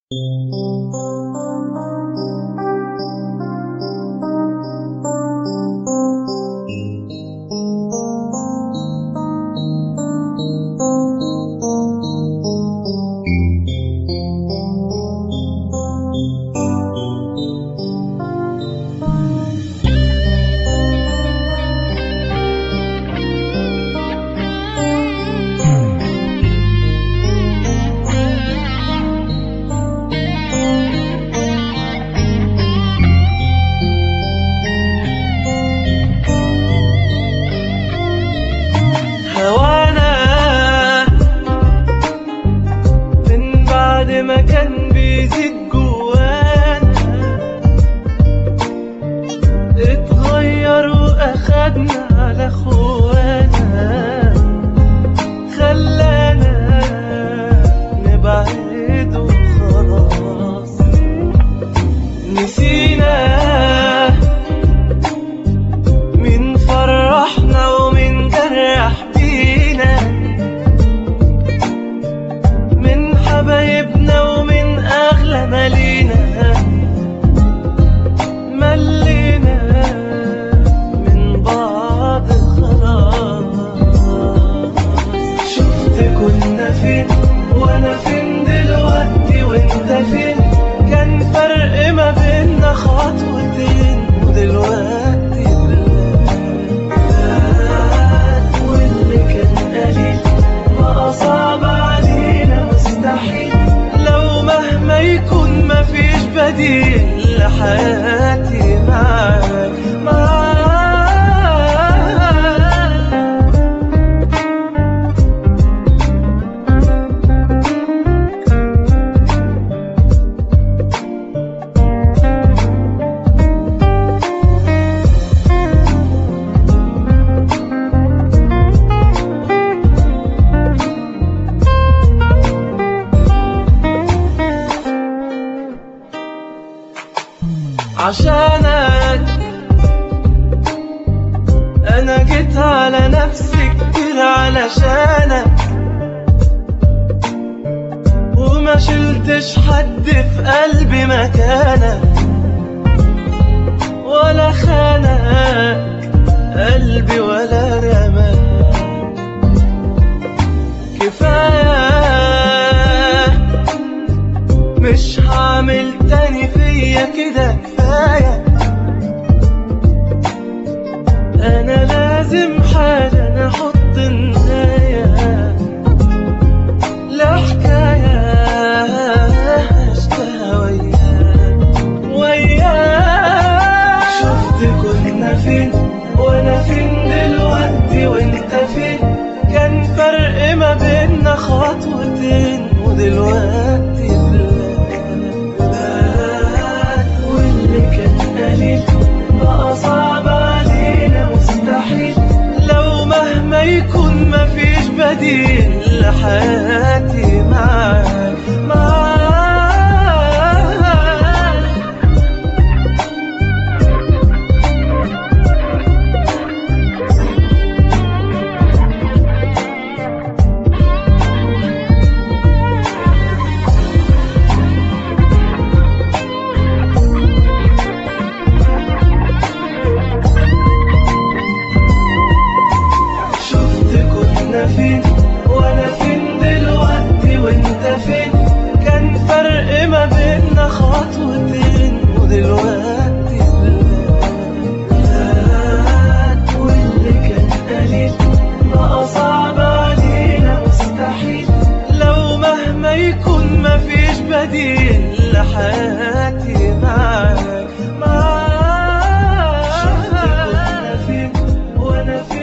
هوانا من بعد ما كان بيزيد جوانا اتغير واخدنا على خوانا خلانا نبعد وخلاص نسينا مين فرحنا ومين جرح بينا من حبايبنا ومن اغلى مالينا ملينا من بعض خلاص شفت كنا فين وانا فين دلوقتي وانت فين كان فرق ما بيننا خطوتين ودلوقتي فات واللي كان قليل بقى صعب علينا مستحيل لو مهما يكون مفيش بديل لحياتي معاك معاك عشانك انا جيت على نفسي كتير علشانك وما شلتش حد في قلبي مكانك ولا خانك قلبي ولا رماك كفايه مش هعمل تاني فيا كده كفاية أنا لازم حالا أحط النهاية لحكاية عشتها وياك وياك شفت كنا فين وأنا فين دلوقتي وأنت فين كان فرق ما بيننا خطوتين ودلوقتي فات واللي كان قليل بقى صعب علينا مستحيل لو مهما يكون مفيش بديل لحياتي معاك معاك شفت كنا فين وانا فين دلوقتي وانت فين كان فرق ما بيننا خطوتين ودلوقتي فات واللي كان قليل بقى صعب علينا مستحيل لو مهما يكون مفيش بديل لحياتي معاك معاك شفت كنا فين وانا فين